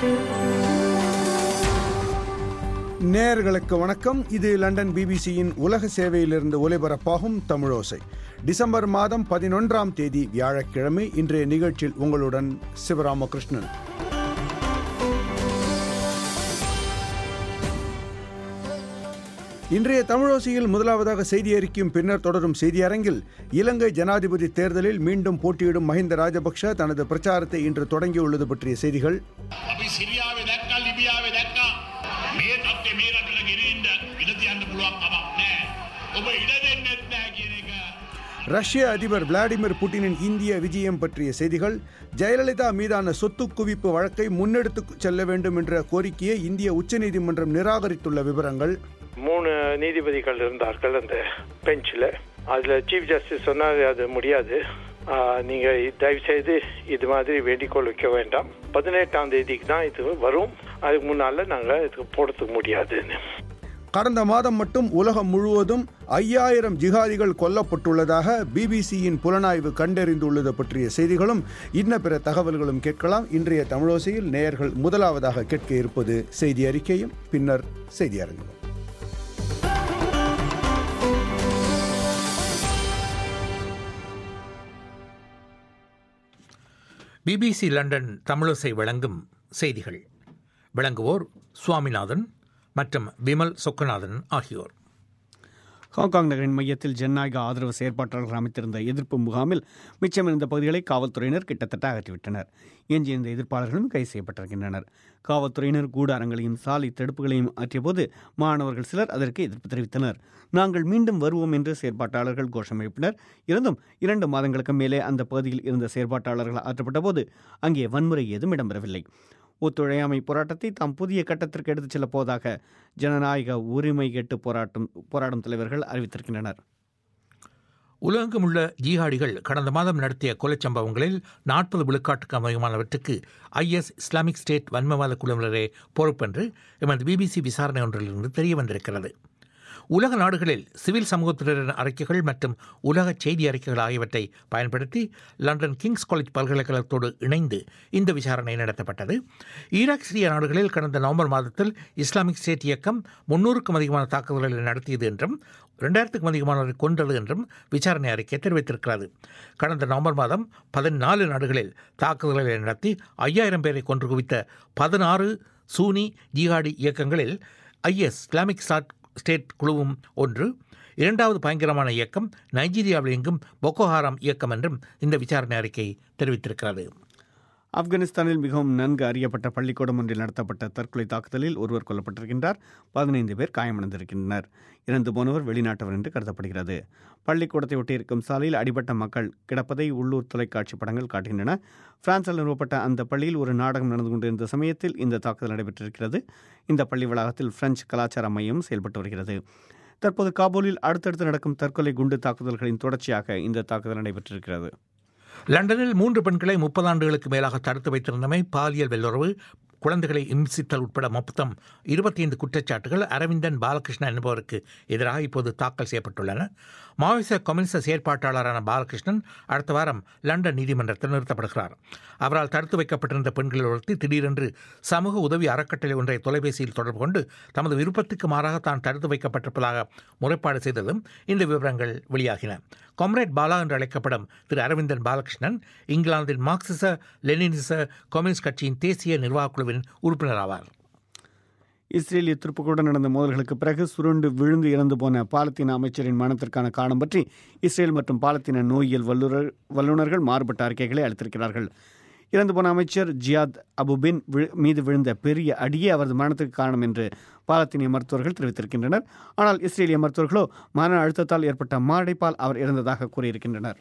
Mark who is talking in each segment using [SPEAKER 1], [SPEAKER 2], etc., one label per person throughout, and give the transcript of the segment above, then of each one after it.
[SPEAKER 1] நேயர்களுக்கு வணக்கம் இது லண்டன் பிபிசியின் உலக சேவையிலிருந்து ஒலிபரப்பாகும் தமிழோசை டிசம்பர் மாதம் பதினொன்றாம் தேதி வியாழக்கிழமை இன்றைய நிகழ்ச்சியில் உங்களுடன் சிவராமகிருஷ்ணன் இன்றைய தமிழோசையில் முதலாவதாக செய்தி அறிக்கையும் பின்னர் தொடரும் செய்தி அரங்கில் இலங்கை ஜனாதிபதி தேர்தலில் மீண்டும் போட்டியிடும் மஹிந்த ராஜபக்ஷ தனது பிரச்சாரத்தை இன்று தொடங்கியுள்ளது பற்றிய செய்திகள்
[SPEAKER 2] අපි සිරියාවේ දැක්කා ලිබියාවේ දැක්කා මේ තත්ත්වය මේ රටට ගෙනින්න ඉඩ තියන්න පුළුවන් කමක් නැහැ. ඔබ ඉඩ දෙන්නෙත් නැහැ කියන එක
[SPEAKER 1] ரஷ்ய அதிபர் விளாடிமிர் புட்டினின் இந்திய விஜயம் பற்றிய செய்திகள் ஜெயலலிதா மீதான சொத்து குவிப்பு வழக்கை முன்னெடுத்து செல்ல வேண்டும் என்ற கோரிக்கையை இந்திய உச்சநீதிமன்றம் நிராகரித்துள்ள விவரங்கள்
[SPEAKER 3] மூணு நீதிபதிகள் இருந்தார்கள் அந்த பெஞ்சில் அதில் சீஃப் ஜஸ்டிஸ் சொன்னார் அது முடியாது ஆஹ், நீங்க தயவு செய்து இது மாதிரி வேண்டிக்கோள் வைக்க வேண்டாம் பதினெட்டாம் தேதிக்கு தான் இது வரும் அதுக்கு முன்னால நாங்கள் இதுக்கு போடுறதுக்கு முடியாதுன்னு
[SPEAKER 1] கடந்த மாதம் மட்டும் உலகம் முழுவதும் ஐயாயிரம் ஜிகாதிகள் கொல்லப்பட்டுள்ளதாக பிபிசியின் புலனாய்வு கண்டறிந்துள்ளது பற்றிய செய்திகளும் இன்ன பிற தகவல்களும் கேட்கலாம் இன்றைய தமிழோசையில் நேயர்கள் முதலாவதாக கேட்க இருப்பது செய்தி அறிக்கையும் பின்னர் செய்தி அரங்கம்
[SPEAKER 4] பிபிசி லண்டன் தமிழோசை வழங்கும் செய்திகள் வழங்குவோர் சுவாமிநாதன் மற்றும் விமல் சொக்கநாதன் ஆகியோர்
[SPEAKER 5] ஹாங்காங் நகரின் மையத்தில் ஜனநாயக ஆதரவு செயற்பாட்டாளர்கள் அமைத்திருந்த எதிர்ப்பு முகாமில் மிச்சமிருந்த பகுதிகளை காவல்துறையினர் கிட்டத்தட்ட அகற்றிவிட்டனர் எஞ்சியிருந்த எதிர்ப்பாளர்களும் கைது செய்யப்பட்டிருக்கின்றனர் காவல்துறையினர் கூடாரங்களையும் சாலை தடுப்புகளையும் ஆற்றியபோது மாணவர்கள் சிலர் அதற்கு எதிர்ப்பு தெரிவித்தனர் நாங்கள் மீண்டும் வருவோம் என்று செயற்பாட்டாளர்கள் கோஷம் எழுப்பினர் இருந்தும் இரண்டு மாதங்களுக்கு மேலே அந்த பகுதியில் இருந்த செயற்பாட்டாளர்கள் ஆற்றப்பட்ட போது அங்கே வன்முறை ஏதும் இடம்பெறவில்லை ஒத்துழையாமை போராட்டத்தை தாம் புதிய கட்டத்திற்கு எடுத்துச் செல்லப் போவதாக ஜனநாயக உரிமை கேட்டு போராட்டம் போராடும் தலைவர்கள் அறிவித்திருக்கின்றனர்
[SPEAKER 4] உலகெங்குமுள்ள ஜிஹாடிகள் கடந்த மாதம் நடத்திய கொலைச் சம்பவங்களில் நாற்பது விழுக்காட்டுக்கு அதிகமானவற்றுக்கு ஐஎஸ் இஸ்லாமிக் ஸ்டேட் வன்மவாத குழுவினரே பொறுப்பென்று எமது பிபிசி விசாரணை ஒன்றிலிருந்து தெரிய வந்திருக்கிறது உலக நாடுகளில் சிவில் சமூகத்தினரின் அறிக்கைகள் மற்றும் உலக செய்தி அறிக்கைகள் ஆகியவற்றை பயன்படுத்தி லண்டன் கிங்ஸ் காலேஜ் பல்கலைக்கழகத்தோடு இணைந்து இந்த விசாரணை நடத்தப்பட்டது ஈராக் சிரிய நாடுகளில் கடந்த நவம்பர் மாதத்தில் இஸ்லாமிக் ஸ்டேட் இயக்கம் முன்னூறுக்கும் அதிகமான தாக்குதல்களை நடத்தியது என்றும் ரெண்டாயிரத்துக்கும் அதிகமானவரை கொன்றது என்றும் விசாரணை அறிக்கை தெரிவித்திருக்கிறது கடந்த நவம்பர் மாதம் பதினாலு நாடுகளில் தாக்குதல்களை நடத்தி ஐயாயிரம் பேரை கொன்று குவித்த பதினாறு சூனி ஜிஹாடி இயக்கங்களில் ஐஎஸ் இஸ்லாமிக் ஸ்டாட் ஸ்டேட் குழுவும் ஒன்று இரண்டாவது பயங்கரமான இயக்கம் நைஜீரியாவில் எங்கும் பொக்கோஹாராம் இயக்கம் என்றும் இந்த விசாரணை அறிக்கை தெரிவித்திருக்கிறது
[SPEAKER 5] ஆப்கானிஸ்தானில் மிகவும் நன்கு அறியப்பட்ட பள்ளிக்கூடம் ஒன்றில் நடத்தப்பட்ட தற்கொலை தாக்குதலில் ஒருவர் கொல்லப்பட்டிருக்கின்றார் பதினைந்து பேர் காயமடைந்திருக்கின்றனர் இறந்து போனவர் வெளிநாட்டவர் என்று கருதப்படுகிறது பள்ளிக்கூடத்தை ஒட்டியிருக்கும் சாலையில் அடிபட்ட மக்கள் கிடப்பதை உள்ளூர் தொலைக்காட்சி படங்கள் காட்டுகின்றன பிரான்சில் நிறுவப்பட்ட அந்த பள்ளியில் ஒரு நாடகம் நடந்து கொண்டிருந்த சமயத்தில் இந்த தாக்குதல் நடைபெற்றிருக்கிறது இந்த பள்ளி வளாகத்தில் பிரெஞ்சு கலாச்சார மையம் செயல்பட்டு வருகிறது தற்போது காபூலில் அடுத்தடுத்து நடக்கும் தற்கொலை குண்டு தாக்குதல்களின் தொடர்ச்சியாக இந்த தாக்குதல் நடைபெற்றிருக்கிறது
[SPEAKER 4] லண்டனில் மூன்று பெண்களை முப்பது ஆண்டுகளுக்கு மேலாக தடுத்து வைத்திருந்தமை பாலியல் வெல்லுறவு குழந்தைகளை இம்சித்தல் உட்பட மொத்தம் இருபத்தி ஐந்து குற்றச்சாட்டுகள் அரவிந்தன் பாலகிருஷ்ணன் என்பவருக்கு எதிராக இப்போது தாக்கல் செய்யப்பட்டுள்ளன மாவோயிச கம்யூனிஸ்ட செயற்பாட்டாளரான பாலகிருஷ்ணன் அடுத்த வாரம் லண்டன் நீதிமன்றத்தில் நிறுத்தப்படுகிறார் அவரால் தடுத்து வைக்கப்பட்டிருந்த பெண்களில் ஒருத்தி திடீரென்று சமூக உதவி அறக்கட்டளை ஒன்றை தொலைபேசியில் தொடர்பு கொண்டு தமது விருப்பத்துக்கு மாறாக தான் தடுத்து வைக்கப்பட்டிருப்பதாக முறைப்பாடு செய்ததும் இந்த விவரங்கள் வெளியாகின காம்ரேட் பாலா என்று அழைக்கப்படும் திரு அரவிந்தன் பாலகிருஷ்ணன் இங்கிலாந்தின் மார்க்சிச லெனினிச கம்யூனிஸ்ட் கட்சியின் தேசிய நிர்வாகக் குழுவின் உறுப்பினர் ஆவார்
[SPEAKER 5] இஸ்ரேலிய துருப்புகளுடன் நடந்த மோதல்களுக்கு பிறகு சுருண்டு விழுந்து இறந்து போன பாலத்தீன அமைச்சரின் மரணத்திற்கான காரணம் பற்றி இஸ்ரேல் மற்றும் பாலத்தீன நோயியல் வல்லுநர் வல்லுநர்கள் மாறுபட்ட அறிக்கைகளை அளித்திருக்கிறார்கள் இறந்து போன அமைச்சர் ஜியாத் அபுபின் விழு- மீது விழுந்த பெரிய அடியே அவரது மரணத்துக்கு காரணம் என்று பாலத்தீனிய மருத்துவர்கள் தெரிவித்திருக்கின்றனர் ஆனால் இஸ்ரேலிய மருத்துவர்களோ மன அழுத்தத்தால் ஏற்பட்ட மாரடைப்பால் அவர் இறந்ததாக கூறியிருக்கின்றனர்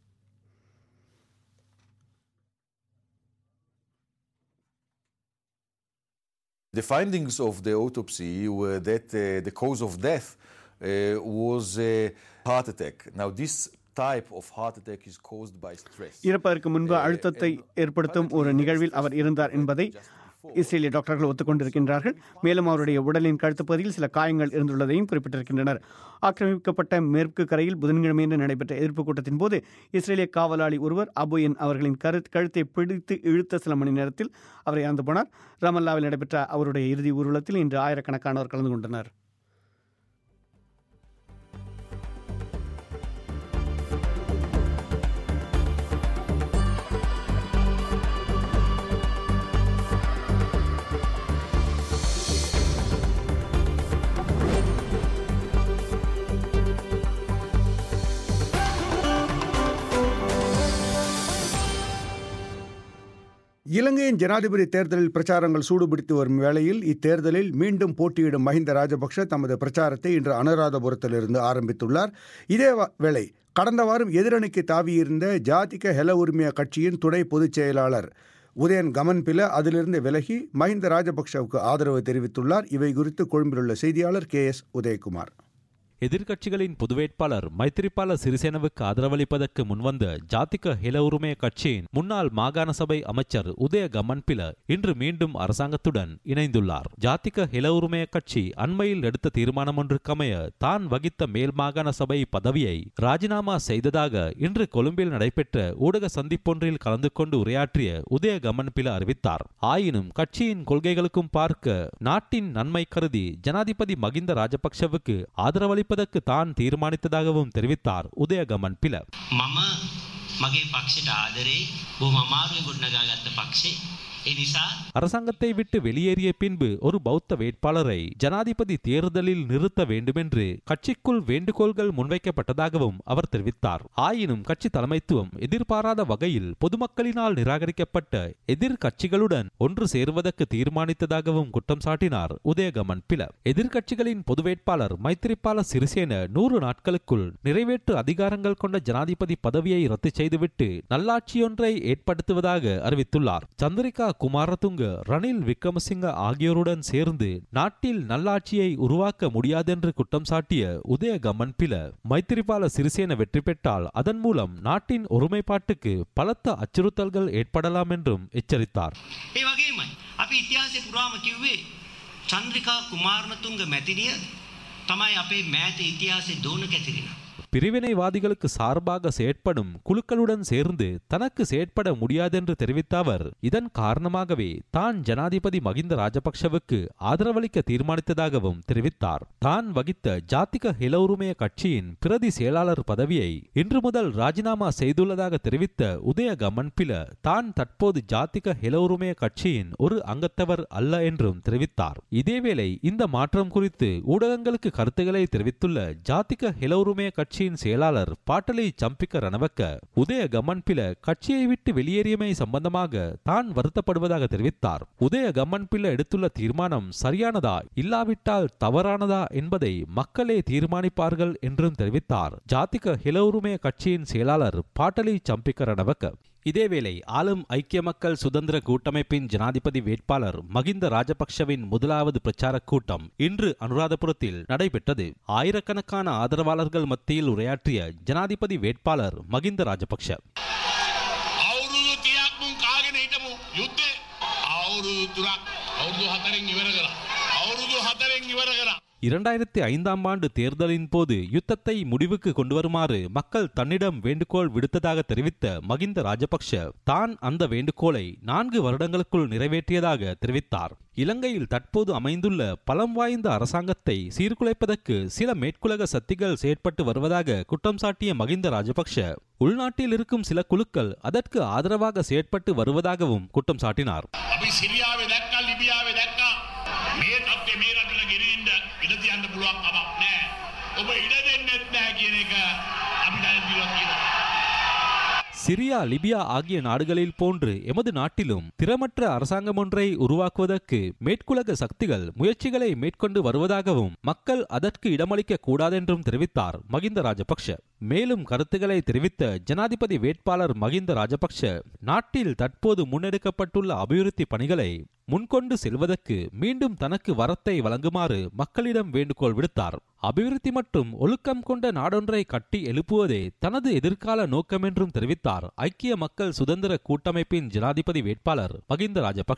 [SPEAKER 6] The findings of the autopsy were that uh, the cause of death uh, was a heart attack. Now, this type of heart attack is caused by stress.
[SPEAKER 5] இறப்பதற்கு முன்பு அழுத்தத்தை ஏற்படுத்தும் ஒரு நிகழ்வில் அவர் இருந்தார் என்பதை இஸ்ரேலிய டாக்டர்கள் ஒத்துக்கொண்டிருக்கின்றார்கள் மேலும் அவருடைய உடலின் கழுத்து பகுதியில் சில காயங்கள் இருந்துள்ளதையும் குறிப்பிட்டிருக்கின்றனர் ஆக்கிரமிக்கப்பட்ட மேற்கு கரையில் புதன்கிழமையன்று நடைபெற்ற எதிர்ப்பு கூட்டத்தின் போது இஸ்ரேலிய காவலாளி ஒருவர் அபுயன் அவர்களின் கரு கழுத்தை பிடித்து இழுத்த சில மணி நேரத்தில் அவர் இறந்து போனார் ரமல்லாவில் நடைபெற்ற அவருடைய இறுதி ஊர்வலத்தில் இன்று ஆயிரக்கணக்கானோர் கலந்து கொண்டனர்
[SPEAKER 1] இலங்கையின் ஜனாதிபதி தேர்தலில் பிரச்சாரங்கள் சூடுபிடித்து வரும் வேளையில் இத்தேர்தலில் மீண்டும் போட்டியிடும் மஹிந்த ராஜபக்ஷ தமது பிரச்சாரத்தை இன்று அனுராதபுரத்திலிருந்து ஆரம்பித்துள்ளார் இதே வ- வேளை கடந்த வாரம் எதிரணிக்கு தாவியிருந்த ஜாதிக ஹெல உரிமைய கட்சியின் துணை பொதுச் செயலாளர் உதயன் கமன்பில அதிலிருந்து விலகி மஹிந்த ராஜபக்ஷவுக்கு ஆதரவு தெரிவித்துள்ளார் இவை குறித்து கொழும்பிலுள்ள செய்தியாளர் கே எஸ் உதயகுமார்
[SPEAKER 7] எதிர்க்கட்சிகளின் பொது வேட்பாளர் மைத்திரிபால சிறிசேனவுக்கு ஆதரவளிப்பதற்கு முன்வந்த ஜாதிக ஹில உரிமைய கட்சியின் முன்னாள் மாகாண சபை அமைச்சர் உதய கமன்பில இன்று மீண்டும் அரசாங்கத்துடன் இணைந்துள்ளார் ஜாதிக ஹில உரிமைய கட்சி அண்மையில் எடுத்த தீர்மானம் ஒன்றுக்கமைய தான் வகித்த மேல் மாகாண சபை பதவியை ராஜினாமா செய்ததாக இன்று கொழும்பில் நடைபெற்ற ஊடக சந்திப்பொன்றில் கலந்து கொண்டு உரையாற்றிய உதய கமன்பில அறிவித்தார் ஆயினும் கட்சியின் கொள்கைகளுக்கும் பார்க்க நாட்டின் நன்மை கருதி ஜனாதிபதி மகிந்த ராஜபக்ஷவுக்கு ஆதரவளிப்பதற்கு தான் தீர்மானித்ததாகவும் தெரிவித்தார் உதயகமன் பில
[SPEAKER 8] මම මගේ පක්ෂට ආදරේ බොහොම අමාරුවෙන් ගොඩනගාගත්ත පක්ෂේ. ඒ නිසා
[SPEAKER 7] அரசாங்கத்தை விட்டு வெளியேறிய பின்பு ஒரு பௌத்த வேட்பாளரை ஜனாதிபதி தேர்தலில் நிறுத்த வேண்டுமென்று கட்சிக்குள் வேண்டுகோள்கள் முன்வைக்கப்பட்டதாகவும் அவர் தெரிவித்தார் ஆயினும் கட்சி தலைமைத்துவம் எதிர்பாராத வகையில் பொதுமக்களினால் நிராகரிக்கப்பட்ட எதிர்க்கட்சிகளுடன் ஒன்று சேர்வதற்கு தீர்மானித்ததாகவும் குற்றம் சாட்டினார் உதயகமன் பில எதிர்க்கட்சிகளின் பொது வேட்பாளர் மைத்திரிபால சிறிசேன நூறு நாட்களுக்குள் நிறைவேற்று அதிகாரங்கள் கொண்ட ஜனாதிபதி பதவியை ரத்து செய்துவிட்டு நல்லாட்சியொன்றை ஏற்படுத்துவதாக அறிவித்துள்ளார் சந்திரிகா குமாரதுங்க ரணில் விக்ரமசிங்க ஆகியோருடன் சேர்ந்து நாட்டில் நல்லாட்சியை உருவாக்க முடியாதென்று குற்றம் சாட்டிய உதயகமன் பில மைத்திரிபால சிறிசேன வெற்றி பெற்றால் அதன் மூலம் நாட்டின் ஒருமைப்பாட்டுக்கு பலத்த அச்சுறுத்தல்கள் ஏற்படலாம் என்றும் எச்சரித்தார்
[SPEAKER 8] ඒ වගේමයි. අපි ඉතිහාසය පුරාම කිව්වේ චන්ද්‍රිකා කුමාරණතුංග මැතිනිය තමයි අපේ මෑත ඉතිහාසයේ දෝන කැතිරෙන.
[SPEAKER 7] பிரிவினைவாதிகளுக்கு சார்பாக செயற்படும் குழுக்களுடன் சேர்ந்து தனக்கு செயற்பட முடியாதென்று தெரிவித்த அவர் இதன் காரணமாகவே தான் ஜனாதிபதி மகிந்த ராஜபக்ஷவுக்கு ஆதரவளிக்க தீர்மானித்ததாகவும் தெரிவித்தார் தான் வகித்த ஜாத்திக ஹில உரிமைய கட்சியின் பிரதி செயலாளர் பதவியை இன்று முதல் ராஜினாமா செய்துள்ளதாக தெரிவித்த உதய கமன்பில தான் தற்போது ஜாத்திக ஹில உரிமைய கட்சியின் ஒரு அங்கத்தவர் அல்ல என்றும் தெரிவித்தார் இதேவேளை இந்த மாற்றம் குறித்து ஊடகங்களுக்கு கருத்துக்களை தெரிவித்துள்ள ஜாத்திக ஹில உரிமைய கட்சியின் செயலாளர் பாட்டலை சம்பிக்க ரணவக்க உதய கமன்பில கட்சியை விட்டு வெளியேறியமை சம்பந்தமாக தான் வருத்தப்படுவதாக தெரிவித்தார் உதய கமன்பில எடுத்துள்ள தீர்மானம் சரியானதா இல்லாவிட்டால் தவறானதா என்பதை மக்களே தீர்மானிப்பார்கள் என்றும் தெரிவித்தார் ஜாத்திக ஹில உரிமைய கட்சியின் செயலாளர் பாட்டலி சம்பிக்க ரணவக்க இதேவேளை ஆளும் ஐக்கிய மக்கள் சுதந்திர கூட்டமைப்பின் ஜனாதிபதி வேட்பாளர் மகிந்த ராஜபக்ஷவின் முதலாவது பிரச்சாரக் கூட்டம் இன்று அனுராதபுரத்தில் நடைபெற்றது ஆயிரக்கணக்கான ஆதரவாளர்கள் மத்தியில் உரையாற்றிய ஜனாதிபதி வேட்பாளர் மகிந்த ராஜபக்ஷ
[SPEAKER 2] අවුරුදු තියක් මුන් කාගෙන හිටපු යුද්ධේ අවුරුදු තුරක් අවුරුදු හතරෙන් ඉවර කරා. අවුරුදු හතරෙන් ඉවර කරා.
[SPEAKER 7] இரண்டாயிரத்தி ஐந்தாம் ஆண்டு தேர்தலின் போது யுத்தத்தை முடிவுக்கு கொண்டுவருமாறு மக்கள் தன்னிடம் வேண்டுகோள் விடுத்ததாக தெரிவித்த மகிந்த ராஜபக்ஷ தான் அந்த வேண்டுகோளை நான்கு வருடங்களுக்குள் நிறைவேற்றியதாக தெரிவித்தார் இலங்கையில் தற்போது அமைந்துள்ள பலம் வாய்ந்த அரசாங்கத்தை சீர்குலைப்பதற்கு சில மேற்குலக சக்திகள் செயற்பட்டு வருவதாக குற்றம் சாட்டிய மகிந்த ராஜபக்ஷ உள்நாட்டில் இருக்கும் சில குழுக்கள் அதற்கு ஆதரவாக செயற்பட்டு வருவதாகவும் குற்றம் சாட்டினார்
[SPEAKER 2] අපි සිරියාවේ දැක්කා ලිබියාවේ දැක්කා මේ තත්ත්වය මේ රටට ගෙනින්න ඉඩ තියන්න පුළුවන් කමක් නැහැ. ඔබ ඉඩ දෙන්නෙත් නැහැ කියන එක අපි දැන දිලා කියනවා.
[SPEAKER 7] சிரியா லிபியா ஆகிய நாடுகளில் போன்று எமது நாட்டிலும் திறமற்ற அரசாங்கம் ஒன்றை உருவாக்குவதற்கு மேற்குலக சக்திகள் முயற்சிகளை மேற்கொண்டு வருவதாகவும் மக்கள் அதற்கு இடமளிக்க கூடாதென்றும் தெரிவித்தார் மகிந்த ராஜபக்ஷ மேலும் கருத்துக்களை தெரிவித்த ஜனாதிபதி வேட்பாளர் மகிந்த ராஜபக்ஷ நாட்டில் தற்போது முன்னெடுக்கப்பட்டுள்ள அபிவிருத்தி பணிகளை முன்கொண்டு செல்வதற்கு மீண்டும் தனக்கு வரத்தை வழங்குமாறு மக்களிடம் வேண்டுகோள் விடுத்தார் அபிவிருத்தி மற்றும் ஒழுக்கம் கொண்ட நாடொன்றை கட்டி எழுப்புவதே தனது எதிர்கால நோக்கம் என்றும் தெரிவித்தார் ஐக்கிய மக்கள் சுதந்திர கூட்டமைப்பின் ஜனாதிபதி வேட்பாளர் மகிந்த ராஜபக்ஷ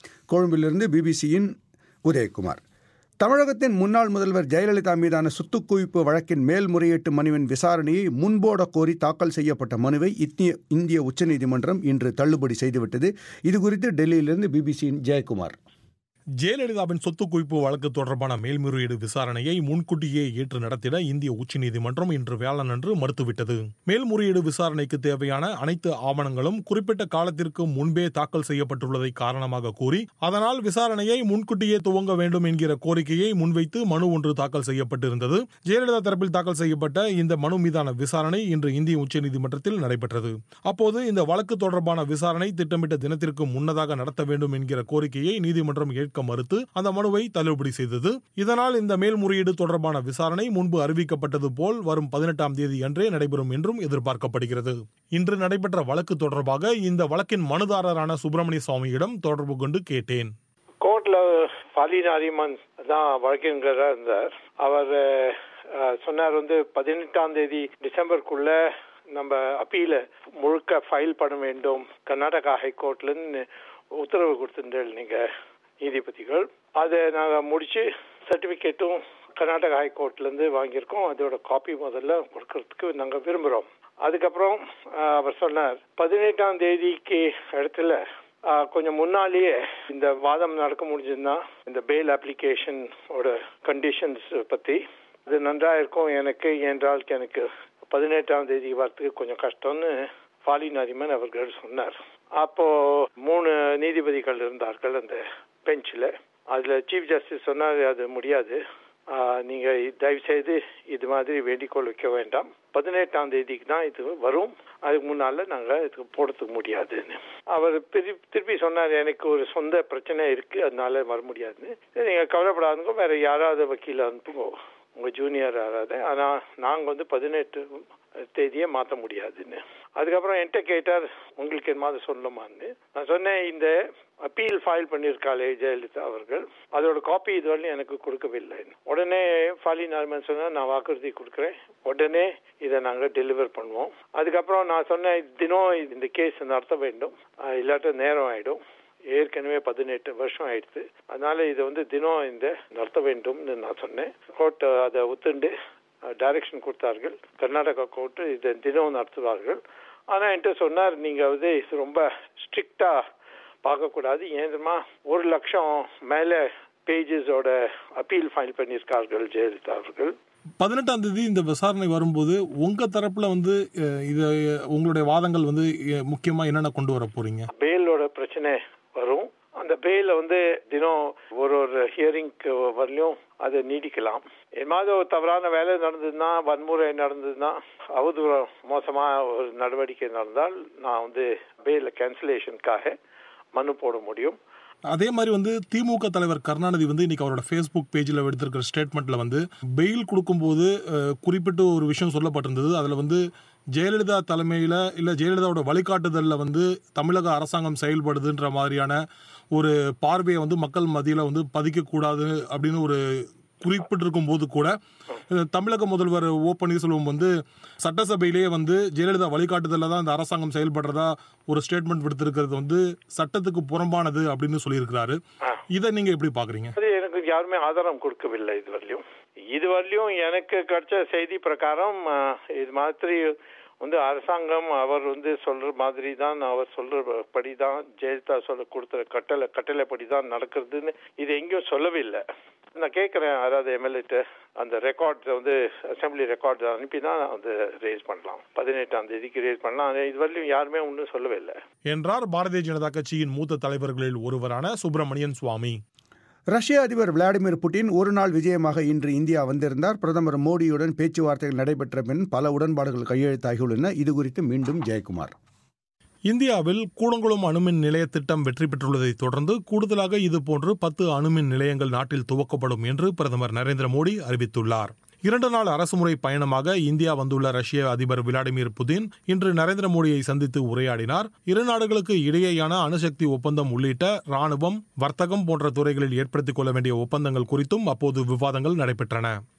[SPEAKER 1] கொழும்பிலிருந்து பிபிசியின் உதயகுமார் தமிழகத்தின் முன்னாள் முதல்வர் ஜெயலலிதா மீதான சொத்து குவிப்பு வழக்கின் மேல்முறையீட்டு மனுவின் விசாரணையை முன்போட கோரி தாக்கல் செய்யப்பட்ட மனுவை இந்திய இந்திய உச்சநீதிமன்றம் இன்று தள்ளுபடி செய்துவிட்டது இதுகுறித்து டெல்லியிலிருந்து பிபிசியின் ஜெயக்குமார்
[SPEAKER 9] ஜெயலலிதாவின் சொத்து குவிப்பு வழக்கு தொடர்பான மேல்முறையீடு விசாரணையை முன்கூட்டியே ஏற்று நடத்திட இந்திய உச்சநீதிமன்றம் இன்று வியாழனன்று மறுத்துவிட்டது மேல்முறையீடு விசாரணைக்கு தேவையான அனைத்து ஆவணங்களும் குறிப்பிட்ட காலத்திற்கு முன்பே தாக்கல் செய்யப்பட்டுள்ளதை காரணமாக கூறி அதனால் விசாரணையை முன்கூட்டியே துவங்க வேண்டும் என்கிற கோரிக்கையை முன்வைத்து மனு ஒன்று தாக்கல் செய்யப்பட்டிருந்தது ஜெயலலிதா தரப்பில் தாக்கல் செய்யப்பட்ட இந்த மனு மீதான விசாரணை இன்று இந்திய உச்சநீதிமன்றத்தில் நடைபெற்றது அப்போது இந்த வழக்கு தொடர்பான விசாரணை திட்டமிட்ட தினத்திற்கு முன்னதாக நடத்த வேண்டும் என்கிற கோரிக்கையை நீதிமன்றம் ஏற்க மறுத்து அந்த மனுவை தள்ளுபடி செய்தது இதனால் இந்த மேல்முறையீடு தொடர்பான விசாரணை முன்பு அறிவிக்கப்பட்டது போல் வரும் பதினெட்டாம் தேதி அன்றே நடைபெறும் என்றும் எதிர்பார்க்கப்படுகிறது இன்று நடைபெற்ற வழக்கு தொடர்பாக இந்த வழக்கின் மனுதாரரான சுப்பிரமணிய சுவாமியிடம் தொடர்பு கொண்டு கேட்டேன்
[SPEAKER 3] கோர்ட்ல ஃபாலி நாரிமன் தான் வழக்கறிஞராக இருந்தார் அவர் அஹ், சொன்னார் வந்து பதினெட்டாம் தேதி டிசம்பருக்குள்ள நம்ம அப்பீல முழுக்க ஃபைல் பண்ண வேண்டும் கர்நாடகா ஹைகோர்ட்லன்னு உத்தரவு கொடுத்திருந்தேன் நீங்க நீதிபதிகள் அதை நாங்கள் முடிச்சு சர்டிஃபிகேட்டும் கர்நாடகா ஹைகோர்ட்ல இருந்து வாங்கியிருக்கோம் அதோட காப்பி முதல்ல கொடுக்கறதுக்கு நாங்க விரும்புறோம் அதுக்கப்புறம் அஹ், அவர் சொன்னார் பதினெட்டாம் தேதிக்கு இடத்துல அஹ், கொஞ்சம் முன்னாலேயே இந்த வாதம் நடக்க முடிஞ்சதுன்னா இந்த பெயில் அப்ளிகேஷன் ஓட கண்டிஷன்ஸ் பத்தி இது நன்றா இருக்கும் எனக்கு என்றால் எனக்கு பதினெட்டாம் தேதி வரத்துக்கு கொஞ்சம் கஷ்டம்னு ஃபாலி நரிமன் அவர்கள் சொன்னார் அப்போ மூணு நீதிபதிகள் இருந்தார்கள் அந்த பெஞ்சில் அதுல சீஃப் ஜஸ்டிஸ் சொன்னார் அது முடியாது ஆஹ், நீங்க தயவு செய்து இது மாதிரி வேண்டிக்கோள் வைக்க வேண்டாம் பதினெட்டாம் தேதிக்கு தான் இது வரும் அதுக்கு முன்னால நாங்க இதுக்கு போடுறதுக்கு முடியாதுன்னு அவர் திருப்பி திருப்பி சொன்னார் எனக்கு ஒரு சொந்த பிரச்சனை இருக்கு அதனால வர முடியாதுன்னு சரி, நீங்க கவலைப்படாதுங்க வேற யாராவது வக்கீல அனுப்புங்க உங்க ஜூனியர் யாராவது ஆனா நாங்க வந்து பதினெட்டு தேதியை மாத்த முடியாதுன்னு அதுக்கப்புறம் என்கிட்ட கேட்டார் உங்களுக்கு என்ன மாதிரி சொல்லணுமான்னு நான் சொன்னேன் இந்த அப்பீல் ஃபைல் பண்ணியிருக்காளே ஜெயலலிதா அவர்கள் அதோட காப்பி இதுவரையும் எனக்கு கொடுக்கவில்லை உடனே ஃபாலி நார்மன் சொன்னா நான் வாக்குறுதி கொடுக்குறேன் உடனே இதை நாங்கள் டெலிவர் பண்ணுவோம் அதுக்கப்புறம் நான் சொன்னேன் தினம் இந்த கேஸ் நடத்த வேண்டும் அஹ் இல்லாட்ட நேரம் ஆயிடும் ஏற்கனவே பதினெட்டு வருஷம் ஆயிடுச்சு அதனால இதை வந்து தினம் இந்த நடத்த வேண்டும்னு நான் சொன்னேன் கோர்ட் அதை ஒத்துண்டு டைரக்ஷன் கொடுத்தார்கள் கர்நாடகா கோர்ட் இதை தினம் நடத்துவார்கள் ஆனா என்கிட்ட சொன்னார் நீங்க வந்து இது ரொம்ப ஸ்ட்ரிக்டா பார்க்கக்கூடாது ஏன்னா ஒரு லட்சம் மேல பேஜஸோட அப்பீல் ஃபைல் பண்ணியிருக்கார்கள் ஜெயலலிதா அவர்கள்
[SPEAKER 9] பதினெட்டாம் தேதி இந்த விசாரணை வரும்போது உங்க தரப்புல வந்து அஹ், இது உங்களுடைய வாதங்கள் வந்து அஹ், முக்கியமா என்னென்ன கொண்டு வர போறீங்க
[SPEAKER 3] பெயிலோட பிரச்சனை வரும் அந்த பெயில வந்து தினம் ஒரு ஒரு ஹியரிங்க்கு வரலையும் அதை நீடிக்கலாம் ஏமாவது ஒரு தவறான வேலை நடந்ததுன்னா வன்முறை நடந்ததுன்னா அவதூறம் மோசமா ஒரு நடவடிக்கை நடந்தால் நான் வந்து பெயில கேன்சலேஷனுக்காக மனு போட முடியும்
[SPEAKER 9] அதே மாதிரி வந்து திமுக தலைவர் கருணாநிதி வந்து இன்னைக்கு அவரோட ஃபேஸ்புக் பேஜில் எடுத்திருக்கிற ஸ்டேட்மெண்ட்ல வந்து பெயில் கொடுக்கும்போது அஹ், குறிப்பிட்டு ஒரு விஷயம் சொல்லப்பட்டிருந்தது அதில் வந்து ஜெயலலிதா தலைமையில் இல்லை ஜெயலலிதாவோட வழிகாட்டுதலில் வந்து தமிழக அரசாங்கம் செயல்படுதுன்ற மாதிரியான ஒரு பார்வையை வந்து மக்கள் மத்தியில் வந்து பதிக்கக்கூடாது அப்படின்னு ஒரு குறிப்பிட்டிருக்கும் போது கூட அஹ், தமிழக முதல்வர் ஓ பன்னீர்செல்வம் வந்து சட்டசபையிலேயே வந்து ஜெயலலிதா வழிகாட்டுதலில் தான் இந்த அரசாங்கம் செயல்படுறதா ஒரு ஸ்டேட்மெண்ட் விடுத்திருக்கிறது வந்து சட்டத்துக்கு புறம்பானது அப்படின்னு சொல்லியிருக்கிறாரு இதை நீங்க எப்படி பாக்குறீங்க
[SPEAKER 3] அது எனக்கு யாருமே ஆதாரம் கொடுக்கவில்லை இதுவரையிலும் இதுவரையிலும் எனக்கு கிடைச்ச செய்தி பிரகாரம் அஹ், இது மாதிரி வந்து அரசாங்கம் அவர் வந்து சொல்ற மாதிரி தான் அவர் சொல்றபடி தான் ஜெயலலிதா சொல்ல கொடுத்த கட்டளை கட்டளைப்படி தான் நடக்கிறதுன்னு இது எங்கேயும் சொல்லவில்லை நான் கேட்குறேன் யாராவது எம்எல்ஏட்ட அந்த ரெக்கார்ட்ஸ் வந்து அசம்பிளி ரெக்கார்ட்ஸ் அனுப்பி தான் வந்து ரேஸ் பண்ணலாம் பதினெட்டாம் தேதிக்கு ரேஸ் பண்ணலாம் ஆனா இதுவரையிலும் யாருமே ஒன்றும் சொல்லவே இல்லை
[SPEAKER 9] என்றார் பாரதிய ஜனதா கட்சியின் மூத்த தலைவர்களில் ஒருவரான சுப்பிரமணியன் சுவாமி
[SPEAKER 1] ரஷ்ய அதிபர் விளாடிமிர் புட்டின் ஒரு நாள் விஜயமாக இன்று இந்தியா வந்திருந்தார் பிரதமர் மோடியுடன் பேச்சுவார்த்தைகள் நடைபெற்ற பின் பல உடன்பாடுகள் கையெழுத்தாகியுள்ளன இது குறித்து மீண்டும் ஜெயக்குமார்
[SPEAKER 9] இந்தியாவில் கூடங்குளம் அணுமின் நிலைய திட்டம் வெற்றி பெற்றுள்ளதை தொடர்ந்து கூடுதலாக இதுபோன்று பத்து அணுமின் நிலையங்கள் நாட்டில் துவக்கப்படும் என்று பிரதமர் நரேந்திர மோடி அறிவித்துள்ளார் இரண்டு நாள் அரசுமுறை பயணமாக இந்தியா வந்துள்ள ரஷ்ய அதிபர் விளாடிமிர் புதின் இன்று நரேந்திர மோடியை சந்தித்து உரையாடினார் இரு நாடுகளுக்கு இடையேயான அணுசக்தி ஒப்பந்தம் உள்ளிட்ட ராணுவம் வர்த்தகம் போன்ற துறைகளில் ஏற்படுத்திக் கொள்ள வேண்டிய ஒப்பந்தங்கள் குறித்தும் அப்போது விவாதங்கள் நடைபெற்றன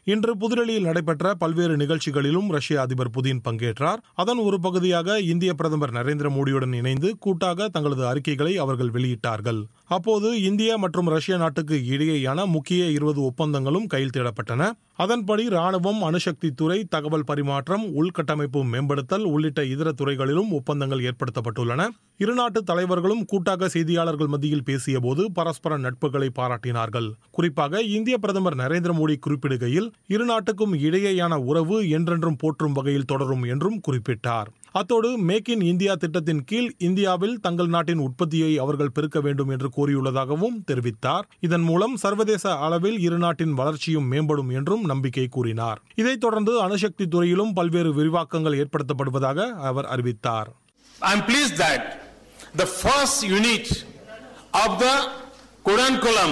[SPEAKER 9] இன்று புதுடெல்லியில் நடைபெற்ற பல்வேறு நிகழ்ச்சிகளிலும் ரஷ்ய அதிபர் புதின் பங்கேற்றார் அதன் ஒரு பகுதியாக இந்திய பிரதமர் நரேந்திர மோடியுடன் இணைந்து கூட்டாக தங்களது அறிக்கைகளை அவர்கள் வெளியிட்டார்கள் அப்போது இந்திய மற்றும் ரஷ்ய நாட்டுக்கு இடையேயான முக்கிய இருபது ஒப்பந்தங்களும் கையெழுத்திடப்பட்டன அதன்படி ராணுவம் அணுசக்தி துறை தகவல் பரிமாற்றம் உள்கட்டமைப்பு மேம்படுத்தல் உள்ளிட்ட இதர துறைகளிலும் ஒப்பந்தங்கள் ஏற்படுத்தப்பட்டுள்ளன இருநாட்டு தலைவர்களும் கூட்டாக செய்தியாளர்கள் மத்தியில் பேசியபோது பரஸ்பர நட்புகளை பாராட்டினார்கள் குறிப்பாக இந்திய பிரதமர் நரேந்திர மோடி குறிப்பிடுகையில் இரு நாட்டுக்கும் இடையேயான உறவு என்றென்றும் போற்றும் வகையில் தொடரும் என்றும் குறிப்பிட்டார் அத்தோடு மேக் இன் இந்தியா திட்டத்தின் கீழ் இந்தியாவில் தங்கள் நாட்டின் உற்பத்தியை அவர்கள் பெருக்க வேண்டும் என்று கோரியுள்ளதாகவும் தெரிவித்தார் இதன் மூலம் சர்வதேச அளவில் இரு நாட்டின் வளர்ச்சியும் மேம்படும் என்றும் நம்பிக்கை கூறினார் இதைத் தொடர்ந்து அணுசக்தி துறையிலும் பல்வேறு விரிவாக்கங்கள் ஏற்படுத்தப்படுவதாக அவர் அறிவித்தார்
[SPEAKER 10] I am pleased that the first unit of the Kudankulam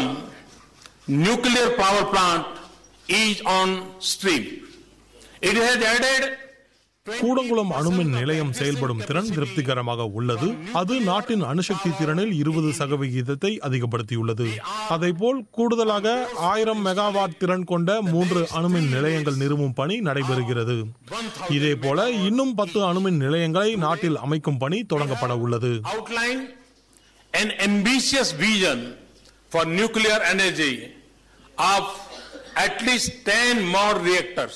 [SPEAKER 10] nuclear power plant is on stream. It has added
[SPEAKER 9] Kudankulam அணுமின் நிலையம் செயல்படும் திறன் திருப்திகரமாக உள்ளது அது நாட்டின் அணுசக்தி திறனில் இருபது சதவிகிதத்தை அதிகப்படுத்தியுள்ளது அதேபோல் கூடுதலாக ஆயிரம் மெகாவாட் திறன் கொண்ட மூன்று அணுமின் நிலையங்கள் நிறுவும் பணி நடைபெறுகிறது இதேபோல இன்னும் பத்து அணுமின் நிலையங்களை நாட்டில் அமைக்கும் பணி தொடங்கப்பட உள்ளது
[SPEAKER 10] outline an ambitious vision for nuclear energy of at least 10 more reactors.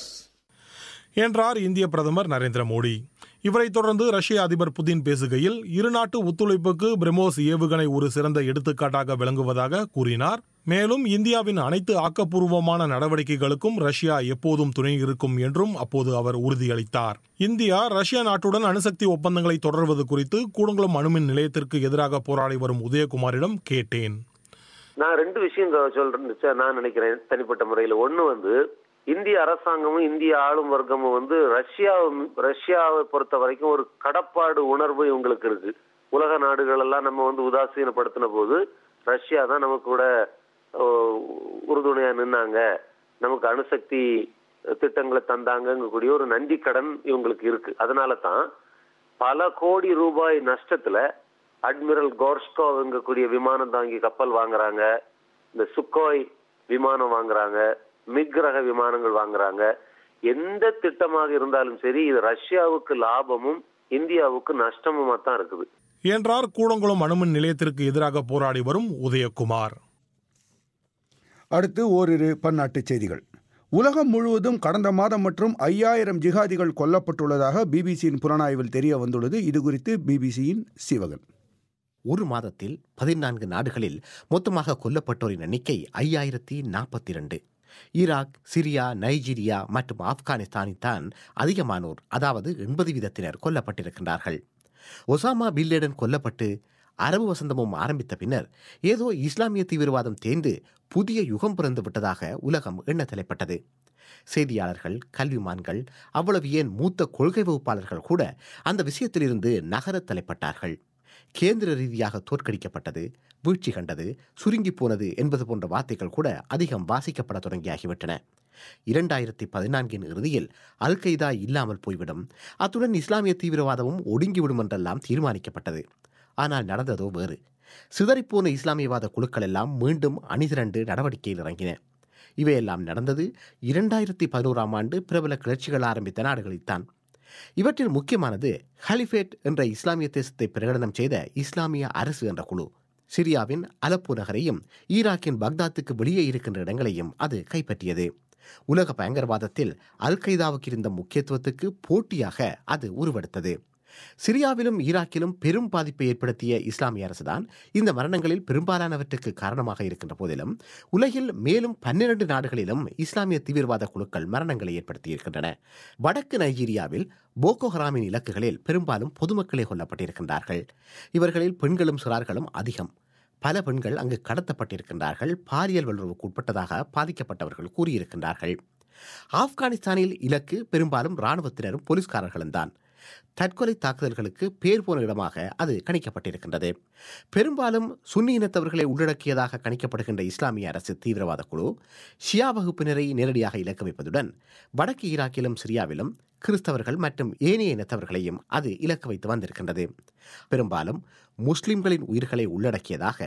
[SPEAKER 9] என்றார் இந்திய பிரதமர் நரேந்திர மோடி இவரைத் தொடர்ந்து ரஷ்ய அதிபர் புதின் பேசுகையில் இருநாட்டு ஒத்துழைப்புக்கு பிரம்மோஸ் ஏவுகணை ஒரு சிறந்த எடுத்துக்காட்டாக விளங்குவதாக கூறினார் மேலும் இந்தியாவின் அனைத்து ஆக்கப்பூர்வமான நடவடிக்கைகளுக்கும் ரஷ்யா எப்போதும் துணை இருக்கும் என்றும் அப்போது அவர் உறுதியளித்தார் இந்தியா ரஷ்யா நாட்டுடன் அணுசக்தி ஒப்பந்தங்களை தொடர்வது குறித்து கூடங்குளம் அணுமின் நிலையத்திற்கு எதிராக போராடி வரும் உதயகுமாரிடம் கேட்டேன்
[SPEAKER 11] நான் ரெண்டு விஷயம் க- சொல்றேன் சார் நான் நினைக்கிறேன் தனிப்பட்ட முறையில் ஒண்ணு வந்து இந்திய அரசாங்கமும் இந்திய ஆளும் வர்க்கமும் வந்து ரஷ்யா ரஷ்யாவை பொறுத்த வரைக்கும் ஒரு கடப்பாடு உணர்வு இவங்களுக்கு இருக்கு உலக நாடுகள் எல்லாம் நம்ம வந்து உதாசீனப்படுத்தின போது ரஷ்யா தான் நமக்கு கூட ஓ, உறுதுணையா நின்னாங்க நமக்கு அணுசக்தி திட்டங்களை தந்தாங்கங்கக்கூடிய ஒரு நன்றி கடன் இவங்களுக்கு இருக்கு அதனால தான் பல கோடி ரூபாய் நஷ்டத்துல அட்மிரல் கோர்ஸ்கோங்கக்கூடிய விமானம் தாங்கி கப்பல் வாங்குறாங்க இந்த சுக்கோய் விமானம் வாங்குறாங்க மிக் ரக விமானங்கள் வாங்குறாங்க எந்த திட்டமாக இருந்தாலும் சரி இது ரஷ்யாவுக்கு லாபமும் இந்தியாவுக்கு நஷ்டமுமா தான் இருக்குது
[SPEAKER 9] என்றார் கூடங்குளம் அணுமின் நிலையத்திற்கு எதிராக போராடி வரும் உதயகுமார்
[SPEAKER 1] அடுத்து ஓரிரு பன்னாட்டுச் செய்திகள் உலகம் முழுவதும் கடந்த மாதம் மற்றும் ஐயாயிரம் ஜிகாதிகள் கொல்லப்பட்டுள்ளதாக பிபிசியின் புலனாய்வில் தெரிய வந்துள்ளது இது குறித்து பிபிசியின் சிவகன்
[SPEAKER 12] ஒரு மாதத்தில் பதினான்கு நாடுகளில் மொத்தமாக கொல்லப்பட்டோரின் எண்ணிக்கை ஐயாயிரத்தி நாற்பத்தி இரண்டு ஈராக் சிரியா நைஜீரியா மற்றும் ஆப்கானிஸ்தானில் தான் அதிகமானோர் அதாவது எண்பது வீதத்தினர் கொல்லப்பட்டிருக்கின்றார்கள் ஒசாமா பில்லேடன் கொல்லப்பட்டு அரபு வசந்தமும் ஆரம்பித்த பின்னர் ஏதோ இஸ்லாமிய தீவிரவாதம் தேர்ந்து புதிய யுகம் பிறந்து விட்டதாக உலகம் எண்ண தலைப்பட்டது செய்தியாளர்கள் கல்விமான்கள் அவ்வளவு ஏன் மூத்த கொள்கை வகுப்பாளர்கள் கூட அந்த விஷயத்திலிருந்து நகரத் தலைப்பட்டார்கள் கேந்திர ரீதியாக தோற்கடிக்கப்பட்டது வீழ்ச்சி கண்டது சுருங்கி போனது என்பது போன்ற வார்த்தைகள் கூட அதிகம் வாசிக்கப்பட தொடங்கியாகிவிட்டன இரண்டாயிரத்தி பதினான்கின் இறுதியில் அல் கெய்தா இல்லாமல் போய்விடும் அத்துடன் இஸ்லாமிய தீவிரவாதமும் ஒடுங்கிவிடும் என்றெல்லாம் தீர்மானிக்கப்பட்டது ஆனால் நடந்ததோ வேறு சிதறிப்போன இஸ்லாமியவாத குழுக்கள் எல்லாம் மீண்டும் அணிதிரண்டு நடவடிக்கையில் இறங்கின இவையெல்லாம் நடந்தது இரண்டாயிரத்தி பதினோராம் ஆண்டு பிரபல கிளர்ச்சிகள் ஆரம்பித்த நாடுகளில்தான் இவற்றில் முக்கியமானது ஹலிஃபேட் என்ற இஸ்லாமிய தேசத்தை பிரகடனம் செய்த இஸ்லாமிய அரசு என்ற குழு சிரியாவின் அலப்போ நகரையும் ஈராக்கின் பக்தாத்துக்கு வெளியே இருக்கின்ற இடங்களையும் அது கைப்பற்றியது உலக பயங்கரவாதத்தில் அல் கைதாவுக்கு இருந்த முக்கியத்துவத்துக்கு போட்டியாக அது உருவெடுத்தது சிரியாவிலும் ஈராக்கிலும் பெரும் பாதிப்பை ஏற்படுத்திய இஸ்லாமிய அரசுதான் இந்த மரணங்களில் பெரும்பாலானவற்றுக்கு காரணமாக இருக்கின்ற போதிலும் உலகில் மேலும் பன்னிரண்டு நாடுகளிலும் இஸ்லாமிய தீவிரவாத குழுக்கள் மரணங்களை ஏற்படுத்தியிருக்கின்றன வடக்கு நைஜீரியாவில் போகோ ஹராமின் இலக்குகளில் பெரும்பாலும் பொதுமக்களே கொல்லப்பட்டிருக்கின்றார்கள் இவர்களில் பெண்களும் சிறார்களும் அதிகம் பல பெண்கள் அங்கு கடத்தப்பட்டிருக்கின்றார்கள் பாலியல் வல்லுறவுக்கு உட்பட்டதாக பாதிக்கப்பட்டவர்கள் கூறியிருக்கின்றார்கள் ஆப்கானிஸ்தானில் இலக்கு பெரும்பாலும் இராணுவத்தினரும் போலீஸ்காரர்களும் தான் தற்கொலை தாக்குதல்களுக்கு பேர் போன இடமாக அது கணிக்கப்பட்டிருக்கின்றது பெரும்பாலும் சுன்னி இனத்தவர்களை உள்ளடக்கியதாக கணிக்கப்படுகின்ற இஸ்லாமிய அரசு தீவிரவாத குழு ஷியா வகுப்பினரை நேரடியாக இலக்கு வைப்பதுடன் வடக்கு ஈராக்கிலும் சிரியாவிலும் கிறிஸ்தவர்கள் மற்றும் ஏனைய இனத்தவர்களையும் அது இலக்கு வைத்து வந்திருக்கின்றது பெரும்பாலும் முஸ்லிம்களின் உயிர்களை உள்ளடக்கியதாக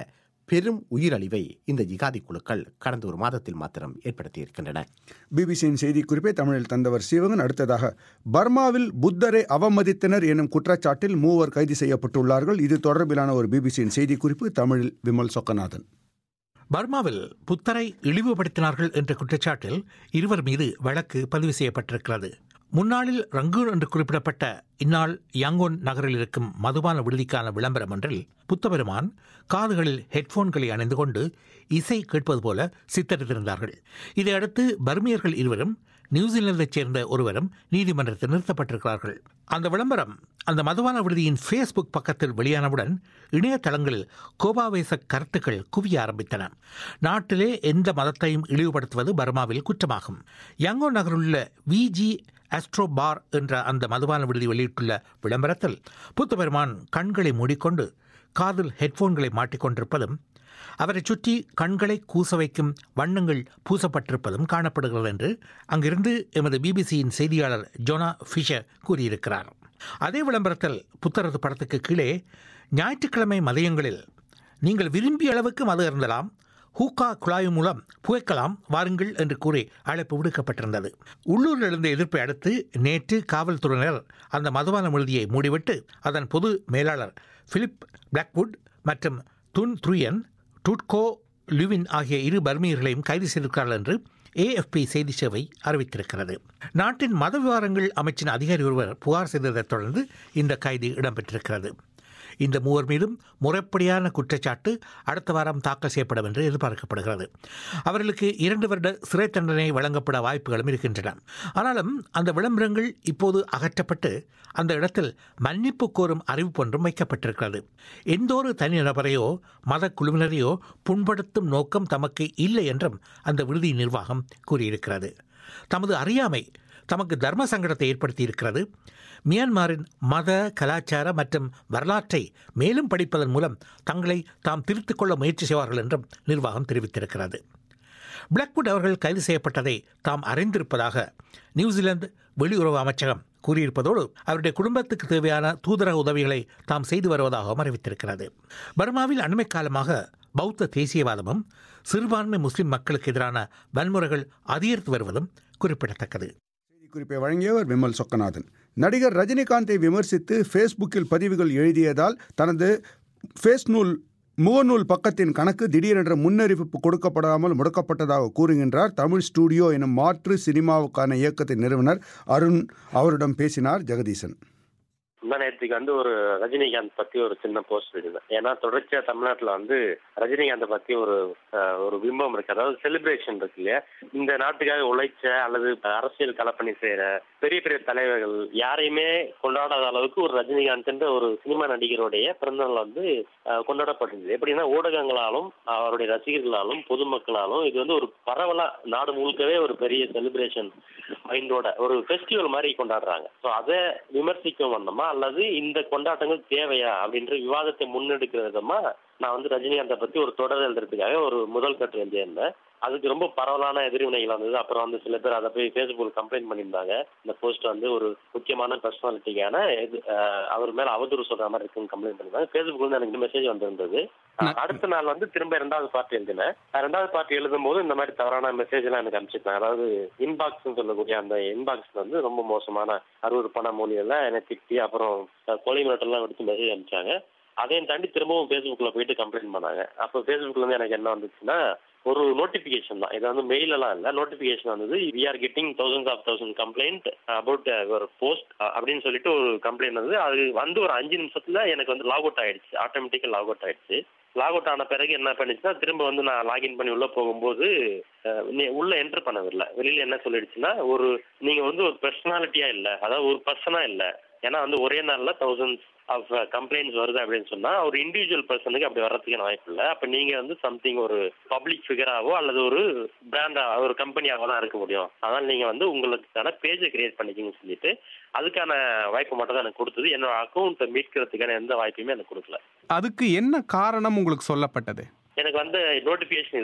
[SPEAKER 12] பெரும் உயிரழிவை இந்த ஜிகாதி குழுக்கள் கடந்த ஒரு மாதத்தில் மாத்திரம் ஏற்படுத்தியிருக்கின்றன
[SPEAKER 1] பிபிசியின் செய்திக்குறிப்பை தமிழில் தந்தவர் சிவகன் அடுத்ததாக பர்மாவில் புத்தரை அவமதித்தனர் எனும் குற்றச்சாட்டில் மூவர் கைது செய்யப்பட்டுள்ளார்கள் இது தொடர்பிலான ஒரு பிபிசியின் செய்திக்குறிப்பு தமிழில் விமல் சொக்கநாதன்
[SPEAKER 4] பர்மாவில் புத்தரை இழிவுபடுத்தினார்கள் என்ற குற்றச்சாட்டில் இருவர் மீது வழக்கு பதிவு செய்யப்பட்டிருக்கிறது முன்னாளில் ரங்கூன் என்று குறிப்பிடப்பட்ட இந்நாள் யாங்கோன் நகரில் இருக்கும் மதுபான விடுதிக்கான விளம்பரம் ஒன்றில் புத்தபெருமான் காதுகளில் ஹெட்போன்களை அணிந்து கொண்டு இசை கேட்பது போல சித்தரித்திருந்தார்கள் இதையடுத்து பர்மியர்கள் இருவரும் நியூசிலாந்தைச் சேர்ந்த ஒருவரும் நீதிமன்றத்தில் நிறுத்தப்பட்டிருக்கிறார்கள் அந்த விளம்பரம் அந்த மதுபான விடுதியின் ஃபேஸ்புக் பக்கத்தில் வெளியானவுடன் இணையதளங்களில் கோபாவேச கருத்துக்கள் குவிய ஆரம்பித்தன நாட்டிலே எந்த மதத்தையும் இழிவுபடுத்துவது பர்மாவில் குற்றமாகும் யங்கோ நகரிலுள்ள விஜி ஆஸ்ட்ரோ பார் என்ற அந்த மதுபான விடுதி வெளியிட்டுள்ள விளம்பரத்தில் புத்தபெருமான் கண்களை மூடிக்கொண்டு காதில் ஹெட்போன்களை மாட்டிக்கொண்டிருப்பதும் அவரை சுற்றி கண்களை கூச வைக்கும் வண்ணங்கள் பூசப்பட்டிருப்பதும் காணப்படுகிறது என்று அங்கிருந்து எமது பிபிசியின் செய்தியாளர் ஜோனா ஃபிஷர் கூறியிருக்கிறார் அதே விளம்பரத்தில் புத்தரது படத்துக்கு கீழே ஞாயிற்றுக்கிழமை மதியங்களில் நீங்கள் விரும்பிய அளவுக்கு மது அருந்தலாம் ஹூக்கா குழாய் மூலம் புகைக்கலாம் வாருங்கள் என்று கூறி அழைப்பு விடுக்கப்பட்டிருந்தது உள்ளூரில் இருந்த எதிர்ப்பை அடுத்து நேற்று காவல்துறையினர் அந்த மதுபான விடுதியை மூடிவிட்டு அதன் பொது மேலாளர் பிலிப் பிளாக்வுட் மற்றும் துன் த்ருயன் டுட்கோ லுவின் ஆகிய இரு பர்மியர்களையும் கைது செய்திருக்கிறார்கள் என்று ஏஎஃப்பி செய்தி சேவை அறிவித்திருக்கிறது நாட்டின் மத விவகாரங்கள் அமைச்சின் அதிகாரி ஒருவர் புகார் செய்ததைத் தொடர்ந்து இந்த கைது இடம்பெற்றிருக்கிறது இந்த மூவர் மீதும் முறைப்படியான குற்றச்சாட்டு அடுத்த வாரம் தாக்கல் செய்யப்படும் என்று எதிர்பார்க்கப்படுகிறது அவர்களுக்கு இரண்டு வருட சிறை தண்டனை வழங்கப்பட வாய்ப்புகளும் இருக்கின்றன ஆனாலும் அந்த விளம்பரங்கள் இப்போது அகற்றப்பட்டு அந்த இடத்தில் மன்னிப்பு கோரும் அறிவிப்பு ஒன்றும் வைக்கப்பட்டிருக்கிறது எந்த ஒரு தனிநபரையோ மத குழுவினரையோ புண்படுத்தும் நோக்கம் தமக்கு இல்லை என்றும் அந்த விடுதி நிர்வாகம் கூறியிருக்கிறது தமது அறியாமை தமக்கு தர்ம சங்கடத்தை ஏற்படுத்தி இருக்கிறது மியான்மரின் மத கலாச்சார மற்றும் வரலாற்றை மேலும் படிப்பதன் மூலம் தங்களை தாம் திருத்திக் கொள்ள முயற்சி செய்வார்கள் என்றும் நிர்வாகம் தெரிவித்திருக்கிறது பிளாக்வுட் அவர்கள் கைது செய்யப்பட்டதை தாம் அறிந்திருப்பதாக நியூசிலாந்து வெளியுறவு அமைச்சகம் கூறியிருப்பதோடு அவருடைய குடும்பத்துக்கு தேவையான தூதரக உதவிகளை தாம் செய்து வருவதாகவும் அறிவித்திருக்கிறது பர்மாவில் அண்மை காலமாக பௌத்த தேசியவாதமும் சிறுபான்மை முஸ்லிம் மக்களுக்கு எதிரான வன்முறைகள் அதிகரித்து வருவதும் குறிப்பிடத்தக்கது
[SPEAKER 1] குறிப்பை வழங்கியவர் விமல் சொக்கநாதன் நடிகர் ரஜினிகாந்தை விமர்சித்து ஃபேஸ்புக்கில் பதிவுகள் எழுதியதால் தனது ஃபேஸ் நூல் முகநூல் பக்கத்தின் கணக்கு திடீரென்ற முன்னறிவிப்பு கொடுக்கப்படாமல் முடக்கப்பட்டதாக கூறுகின்றார் தமிழ் ஸ்டூடியோ எனும் மாற்று சினிமாவுக்கான இயக்கத்தின் நிறுவனர் அருண் அவரிடம் பேசினார் ஜெகதீசன்
[SPEAKER 13] நேற்றுக்கு வந்து ஒரு ரஜினிகாந்த் பத்தி ஒரு சின்ன போஸ்ட் இருந்தது ஏன்னா தொடர்ச்சியா தமிழ்நாட்டுல வந்து ரஜினிகாந்தை பத்தி ஒரு அஹ், ஒரு பிம்பம் இருக்கு அதாவது செலிப்ரேஷன் இருக்கு இல்லையா இந்த நாட்டுக்காக உழைச்ச அல்லது அரசியல் கலப்பணி செய்யற பெரிய பெரிய தலைவர்கள் யாரையுமே கொண்டாடாத அளவுக்கு ஒரு ரஜினிகாந்த் ஒரு சினிமா நடிகருடைய பிறந்தநாள் வந்து அஹ், கொண்டாடப்பட்டிருந்தது எப்படின்னா ஊடகங்களாலும் அவருடைய ரசிகர்களாலும் பொதுமக்களாலும் இது வந்து ஒரு பரவலா நாடு முழுக்கவே ஒரு பெரிய செலிப்ரேஷன் மைண்டோட ஒரு ஃபெஸ்டிவல் மாதிரி கொண்டாடுறாங்க ஸோ அதை விமர்சிக்கும் வண்ணமா அல்லது இந்த கொண்டாட்டங்கள் தேவையா அப்படின்ற விவாதத்தை முன்னெடுக்கிற விதமா நான் வந்து ரஜினிகாந்தை பத்தி ஒரு தொடர் எழுதுறதுக்காக ஒரு முதல் கட்டு எழுதியிருந்தேன் அதுக்கு ரொம்ப பரவலான எதிர்வினைகள் வந்தது அப்புறம் வந்து சில பேர் அதை போய் ஃபேஸ்புக்கில் கம்ப்ளைண்ட் பண்ணியிருந்தாங்க இந்த போஸ்ட் வந்து ஒரு முக்கியமான பர்சனாலிட்டிக்கான இது அஹ், அவர் மேல அவதூறு சொல்ற மாதிரி இருக்குன்னு கம்ப்ளைண்ட் பண்ணியிருந்தாங்க ஃபேஸ்புக்ல இருந்து எனக்கு மெசேஜ் வந்திருந்தது அஹ், அடுத்த நாள் வந்து திரும்ப இரண்டாவது பார்ட்டி எழுதினேன் அஹ், ரெண்டாவது பார்ட்டி எழுதும் போது இந்த மாதிரி தவறான மெசேஜ் எல்லாம் எனக்கு அனுப்பிச்சிருந்தாங்க அதாவது இன்பாக்ஸ் சொல்லக்கூடிய அந்த இன்பாக்ஸ் வந்து ரொம்ப மோசமான அருவருப்பான மொழியெல்லாம் என்னை திட்டி அப்புறம் அஹ், கொலை மிரட்டல்லாம் எடுத்து மெசேஜ் அனுப்பிச்சாங்க அதையும் தாண்டி திரும்பவும் ஃபேஸ்புக்கில் போயிட்டு கம்ப்ளைண்ட் பண்ணாங்க அப்போ ஃபேஸ்புக்ல இருந்து எனக்கு என்ன வந்துச்சுன்னா ஒரு நோட்டிபிகேஷன் தான் இது வந்து மெயில் எல்லாம் இல்லை நோட்டிபிகேஷன் வந்தது we are getting thousand of thousand complaint about ஒரு போஸ்ட் அப்படின்னு சொல்லிட்டு ஒரு கம்ப்ளைண்ட் வந்து அது வந்து ஒரு அஞ்சு நிமிஷத்துல எனக்கு வந்து லாக் அவுட் ஆயிடுச்சு ஆட்டோமேட்டிக்கா லாக் அவுட் ஆயிடுச்சு லாக் அவுட் ஆன பிறகு என்ன பண்ணுச்சுன்னா திரும்ப வந்து நான் லாகின் பண்ணி உள்ள போகும்போது அஹ், நீ உள்ள என்டர் பண்ணவில்லை வெளியில என்ன சொல்லிடுச்சுன்னா ஒரு நீங்க வந்து ஒரு பர்சனாலிட்டியா இல்ல அதாவது ஒரு பர்சனா இல்ல ஏன்னா வந்து ஒரே நாள்ல தௌசண்ட்ஸ் ஆஃப் கம்ப்ளைண்ட்ஸ் வருது அப்படின்னு சொன்னா ஒரு இண்டிவிஜுவல் பர்சனுக்கு அப்படி வர்றதுக்கான வாய்ப்பு இல்லை அப்ப நீங்க வந்து சம்திங் ஒரு பப்ளிக் ஃபிகராவோ அல்லது ஒரு பிராண்டா ஒரு கம்பெனியாவோ தான் இருக்க முடியும் அதனால நீங்க வந்து உங்களுக்கான பேஜை கிரியேட் பண்ணிக்கிங்கன்னு சொல்லிட்டு அதுக்கான வாய்ப்பு மட்டும் தான் எனக்கு கொடுத்தது என்னோட அக்கௌண்ட்டை மீட்கிறதுக்கான எந்த வாய்ப்புமே எனக்கு கொடுக்கல
[SPEAKER 14] அதுக்கு என்ன காரணம் உங்களுக்கு சொல்லப்பட்டது
[SPEAKER 13] எனக்கு வந்து நோட்டிபிகேஷன் இதுதான்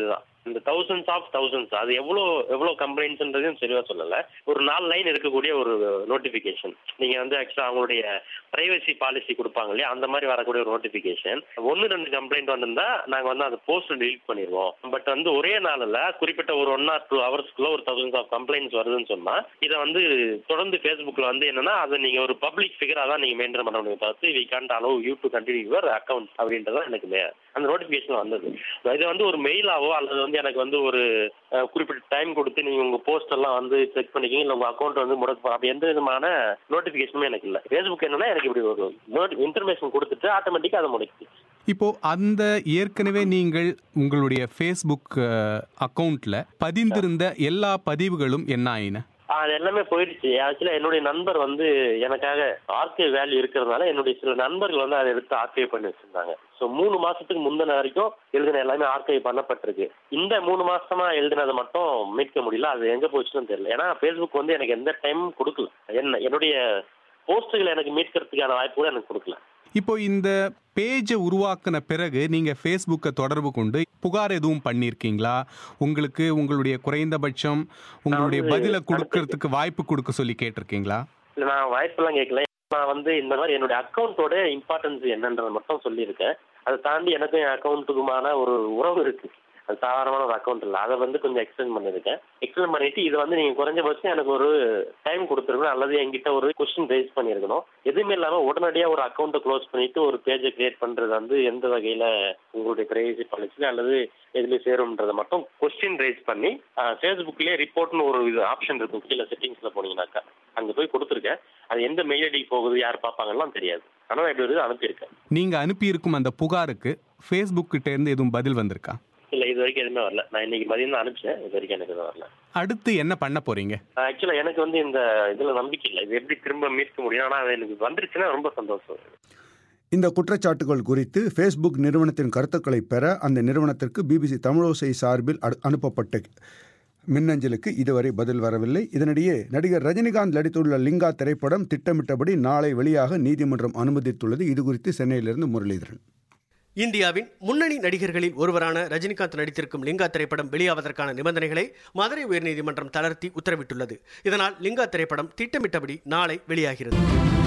[SPEAKER 13] இந்த தௌசண்ட்ஸ் ஆஃப் தௌசண்ட்ஸ் அது எவ்வளோ எவ்வளோ கம்ப்ளைண்ட்ஸ்ன்றதையும் தெளிவா சொல்லல ஒரு நாலு லைன் இருக்கக்கூடிய ஒரு நோட்டிபிகேஷன் நீங்க வந்து ஆக்சுவலா அவங்களுடைய பிரைவசி பாலிசி கொடுப்பாங்க இல்லையா அந்த மாதிரி வரக்கூடிய ஒரு நோட்டிபிகேஷன் ஒன்னு ரெண்டு கம்ப்ளைண்ட் வந்திருந்தா நாங்க வந்து அந்த போஸ்ட் delete பண்ணிடுவோம் பட் வந்து ஒரே நாளில் குறிப்பிட்ட ஒரு ஒன் ஆர் டூ ஹவர்ஸ்க்குள்ள ஒரு தௌசண்ட்ஸ் ஆஃப் கம்ப்ளைண்ட்ஸ் வருதுன்னு சொன்னா இதை வந்து தொடர்ந்து ஃபேஸ்புக்ல வந்து என்னன்னா அதை நீங்க ஒரு பப்ளிக் ஃபிகரா தான் நீங்க மெயின்டைன் பண்ண முடியும் தவிர்த்து we can't allow you to continue your account அப்படின்றத எனக்கு மே- அந்த நோட்டிபிகேஷன் வந்தது இது வந்து ஒரு மெயிலாவோ அல்லது வந்து எனக்கு வந்து ஒரு அஹ், குறிப்பிட்ட டைம் கொடுத்து நீங்க உங்க போஸ்ட் எல்லாம் வந்து செக் பண்ணிக்கிங்க இல்ல உங்க அக்கௌண்ட் வந்து முடக்க போறோம் அப்படி எந்த விதமான நோட்டிபிகேஷனுமே எனக்கு இல்ல ஃபேஸ்புக் என்னன்னா எனக்கு இப்படி ஒரு இன்ஃபர்மேஷன் கொடுத்துட்டு ஆட்டோமேட்டிக்கா அதை முடிக்குது
[SPEAKER 14] இப்போ அந்த ஏற்கனவே நீங்கள் உங்களுடைய ஃபேஸ்புக் அக்கவுண்ட்ல பதிந்திருந்த எல்லா பதிவுகளும் என்ன ஆயின
[SPEAKER 13] ஆ, அது எல்லாமே போயிடுச்சு ஆக்சுவலா என்னுடைய நண்பர் வந்து எனக்காக ஆர்கே வேல்யூ இருக்கிறதுனால என்னுடைய சில நண்பர்கள் வந்து அதை எடுத்து ஆர்கேவ் பண்ணி வச்சிருந்தாங்க ஸோ மூணு மாசத்துக்கு முந்தின வரைக்கும் எழுதின எல்லாமே ஆர்கேவ் பண்ணப்பட்டிருக்கு இந்த மூணு மாசமா எழுதினதை மட்டும் மீட்க முடியல அது எங்க போச்சுன்னு தெரியல ஏன்னா ஃபேஸ்புக் வந்து எனக்கு எந்த டைமும் கொடுக்கல என்ன என்னுடைய போஸ்ட்டுகளை எனக்கு மீட்கிறதுக்கான வாய்ப்பு கூட எனக்கு கொடுக்கல
[SPEAKER 14] இப்போ இந்த பேஜை உருவாக்கின பிறகு நீங்க ஃபேஸ்புக்கை தொடர்பு கொண்டு புகார் எதுவும் பண்ணியிருக்கீங்களா உங்களுக்கு உங்களுடைய குறைந்தபட்சம் உங்களுடைய
[SPEAKER 13] வந்து
[SPEAKER 14] பதிலை கொடுக்கறதுக்கு வாய்ப்பு கொடுக்க சொல்லி கேட்டிருக்கீங்களா
[SPEAKER 13] இல்ல நான் வாய்ப்பெல்லாம் கேட்கல நான் வந்து இந்த மாதிரி என்னுடைய அக்கௌண்ட்டோட இம்பார்ட்டன்ஸ் என்னன்றதை மட்டும் சொல்லியிருக்கேன் அதை தாண்டி எனக்கும் என் அக்கௌண்ட்டுக்குமான ஒரு உறவு இருக்கு அது சாதாரணமான ஒரு அக்கௌண்ட் இல்லை அதை வந்து கொஞ்சம் எக்ஸ்டெண்ட் பண்ணியிருக்கேன் எக்ஸ்டெண்ட் பண்ணிட்டு இது வந்து நீங்க குறைஞ்சபட்சம் எனக்கு ஒரு டைம் கொடுத்துருக்கணும் அல்லது என்கிட்ட ஒரு கொஸ்டின் ரைஸ் பண்ணியிருக்கணும் எதுவுமே இல்லாம உடனடியாக ஒரு அக்கௌண்ட்டை க்ளோஸ் பண்ணிட்டு ஒரு பேஜை கிரியேட் பண்றது வந்து எந்த வகையில உங்களுடைய பிரைவசி பாலிசியில் அல்லது எதுல சேரும்ன்றதை மட்டும் கொஸ்டின் ரைஸ் பண்ணி ஃபேஸ்புக்லேயே ரிப்போர்ட்னு ஒரு இது ஆப்ஷன் இருக்கும் கீழே செட்டிங்ஸ்ல போனீங்கன்னாக்கா அங்க போய் கொடுத்துருக்கேன் அது எந்த மெயில் ஐடிக்கு போகுது யார் பார்ப்பாங்கலாம் தெரியாது ஆனால் நான் இப்படி ஒரு இது அனுப்பியிருக்கேன்
[SPEAKER 14] நீங்க அனுப்பியிருக்கும் அந்த புகாருக்கு ஃபேஸ்புக் கிட்ட இருந்து எதுவும் பதில் வந்திருக்கா
[SPEAKER 13] இல்ல இது வரைக்கும் எதுவுமே வரல நான் இன்னைக்கு மதியம் தான் அனுப்பிச்சேன் இது வரைக்கும் எனக்கு எதுவும் வரல
[SPEAKER 14] அடுத்து என்ன பண்ண போறீங்க
[SPEAKER 13] ஆக்சுவலா எனக்கு வந்து இந்த இதுல நம்பிக்கை இல்லை இது எப்படி திரும்ப மீட்க முடியும் ஆனா அது எனக்கு வந்துருச்சுன்னா ரொம்ப சந்தோஷம்
[SPEAKER 1] இந்த குற்றச்சாட்டுகள் குறித்து ஃபேஸ்புக் நிறுவனத்தின் கருத்துக்களை பெற அந்த நிறுவனத்திற்கு பிபிசி தமிழோசை சார்பில் அடு- அனுப்பப்பட்ட மின்னஞ்சலுக்கு இதுவரை பதில் வரவில்லை இதனிடையே நடிகர் ரஜினிகாந்த் நடித்துள்ள லிங்கா திரைப்படம் திட்டமிட்டபடி நாளை வெளியாக நீதிமன்றம் அனுமதித்துள்ளது இது குறித்து சென்னையிலிருந்து முரளிதரன்
[SPEAKER 15] இந்தியாவின் முன்னணி நடிகர்களில் ஒருவரான ரஜினிகாந்த் நடித்திருக்கும் லிங்கா திரைப்படம் வெளியாவதற்கான நிபந்தனைகளை மதுரை உயர்நீதிமன்றம் தளர்த்தி உத்தரவிட்டுள்ளது இதனால் லிங்கா திரைப்படம் திட்டமிட்டபடி நாளை வெளியாகிறது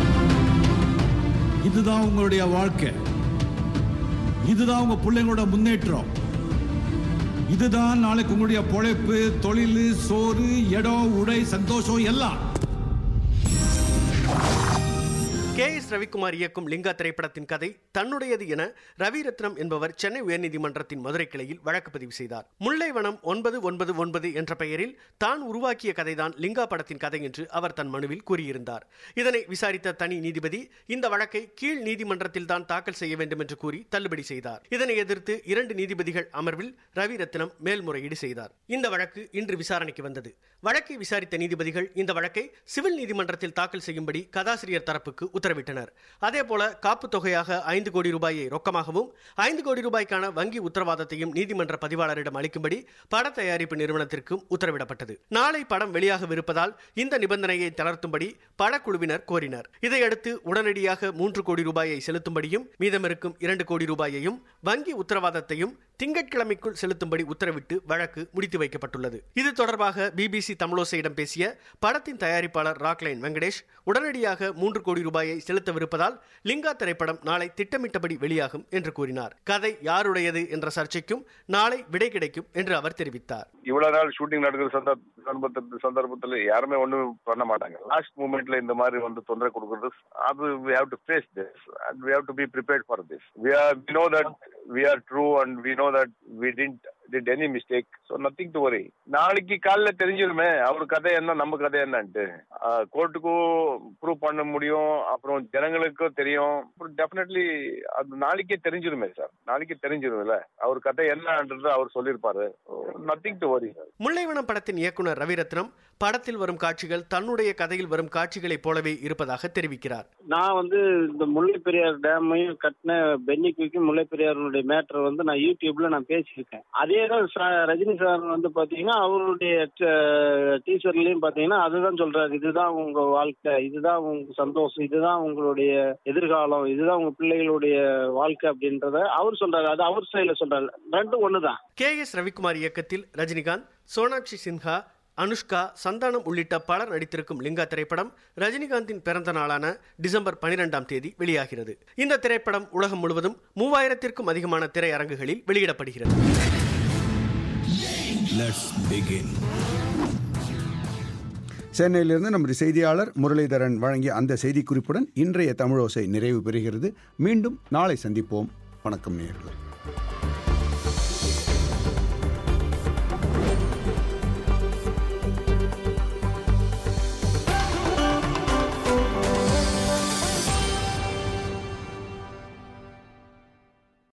[SPEAKER 16] இதுதான் உங்களுடைய வாழ்க்கை இதுதான் உங்க பிள்ளைங்களோட முன்னேற்றம் இதுதான் நாளைக்கு உங்களுடைய பொழைப்பு தொழில் சோறு இடம் உடை சந்தோஷம் எல்லாம்
[SPEAKER 15] கே எஸ் ரவிக்குமார் இயக்கும் லிங்கா திரைப்படத்தின் கதை தன்னுடையது என ரவிரத்னம் என்பவர் சென்னை உயர்நீதிமன்றத்தின் மதுரை கிளையில் வழக்கு பதிவு செய்தார் முல்லைவனம் ஒன்பது ஒன்பது ஒன்பது என்ற பெயரில் தான் உருவாக்கிய கதைதான் லிங்கா படத்தின் கதை என்று அவர் தன் மனுவில் கூறியிருந்தார் இதனை விசாரித்த தனி நீதிபதி இந்த வழக்கை கீழ் நீதிமன்றத்தில் தான் தாக்கல் செய்ய வேண்டும் என்று கூறி தள்ளுபடி செய்தார் இதனை எதிர்த்து இரண்டு நீதிபதிகள் அமர்வில் ரவிரத்னம் மேல்முறையீடு செய்தார் இந்த வழக்கு இன்று விசாரணைக்கு வந்தது வழக்கை விசாரித்த நீதிபதிகள் இந்த வழக்கை சிவில் நீதிமன்றத்தில் தாக்கல் செய்யும்படி கதாசிரியர் தரப்புக்கு உத்தரவிட்டனர் அதேபோல காப்பு தொகையாக ஐந்து கோடி ரூபாயை ரொக்கமாகவும் ஐந்து கோடி ரூபாய்க்கான வங்கி உத்தரவாதத்தையும் நீதிமன்ற பதிவாளரிடம் அளிக்கும்படி பட தயாரிப்பு நிறுவனத்திற்கும் உத்தரவிடப்பட்டது நாளை படம் வெளியாகவிருப்பதால் இந்த நிபந்தனையை தளர்த்தும்படி படக்குழுவினர் கோரினர் இதையடுத்து உடனடியாக மூன்று கோடி ரூபாயை செலுத்தும்படியும் மீதமிருக்கும் இரண்டு கோடி ரூபாயையும் வங்கி உத்தரவாதத்தையும் திங்கட்கிழமைக்குள் செலுத்தும்படி உத்தரவிட்டு வழக்கு முடித்து வைக்கப்பட்டுள்ளது இது தொடர்பாக பிபிசி தமிழோசையிடம் பேசிய படத்தின் தயாரிப்பாளர் ராக்லைன் வெங்கடேஷ் உடனடியாக மூன்று கோடி ரூபாயை செலுத்தவிருப்பதால் லிங்கா திரைப்படம் நாளை திட்டமிட்டபடி வெளியாகும் என்று கூறினார் கதை யாருடையது என்ற சர்ச்சைக்கும் நாளை விடை கிடைக்கும் என்று அவர் தெரிவித்தார்
[SPEAKER 17] இவ்வளவு நாள் ஷூட்டிங் நடக்கிற சந்தர்ப்ப சந்தர்ப்பத்துல சந்தர்ப்பத்துல யாருமே ஒண்ணும் பண்ண மாட்டாங்க லாஸ்ட் மூமெண்ட்ல இந்த மாதிரி வந்து தொந்தரவு கொடுக்கறது அது we have to face this and we have to be prepared for this we are we know that we are true and we know that we didn't did any mistake so nothing to worry நாளைக்கு காலைல தெரிஞ்சிருமே அவர் கதை என்ன நம்ம கதை என்னன்ட்டு கோர்ட்டுக்கும் prove பண்ண முடியும் அப்புறம் ஜனங்களுக்கும் தெரியும் அப்புறம் டெஃபினெட்லி அது நாளைக்கே தெரிஞ்சிருமே சார் நாளைக்கே தெரிஞ்சிரும்ல அவர் கதை என்னன்றது அவர் சொல்லியிருப்பாரு nothing to worry sir
[SPEAKER 15] Mullaivanam படத்தின் இயக்குனர் ரவிரத்னம் படத்தில் வரும் காட்சிகள் தன்னுடைய கதையில் வரும் காட்சிகளைப் போலவே இருப்பதாக தெரிவிக்கிறார்
[SPEAKER 18] நான் வந்து இந்த முல்லை பெரியார் டேமையும் கட்டின பென்னி குயிக்கும் முல்லை பெரியாருடைய மேட்டர் வந்து நான் யூடியூப்ல நான் பேசியிருக்கேன் அதே அதே தான் ச- ரஜினி சார் வந்து பாத்தீங்கன்னா அவருடைய டீச்சர்லயும் பாத்தீங்கன்னா அதுதான் சொல்றாரு இதுதான் உங்க வாழ்க்கை இதுதான் உங்க சந்தோஷம் இதுதான் உங்களுடைய எதிர்காலம் இதுதான் உங்க பிள்ளைகளுடைய வாழ்க்கை அப்படின்றத அவர் சொல்றாரு அது அவர் ஸ்டைல சொல்றாரு ரெண்டும் ஒண்ணுதான்
[SPEAKER 15] கே எஸ் ரவிக்குமார் இயக்கத்தில் ரஜினிகாந்த் சோனாக்ஷி சின்ஹா அனுஷ்கா சந்தானம் உள்ளிட்ட பலர் நடித்திருக்கும் லிங்கா திரைப்படம் ரஜினிகாந்தின் பிறந்த நாளான டிசம்பர் பனிரெண்டாம் தேதி வெளியாகிறது இந்த திரைப்படம் உலகம் முழுவதும் மூவாயிரத்திற்கும் அதிகமான திரையரங்குகளில் வெளியிடப்படுகிறது
[SPEAKER 16] Let's begin.
[SPEAKER 1] சென்னையிலிருந்து நமது செய்தியாளர் முரளிதரன் வழங்கிய அந்த செய்திக்குறிப்புடன் இன்றைய தமிழோசை நிறைவு பெறுகிறது மீண்டும் நாளை சந்திப்போம் வணக்கம் நேயர்களே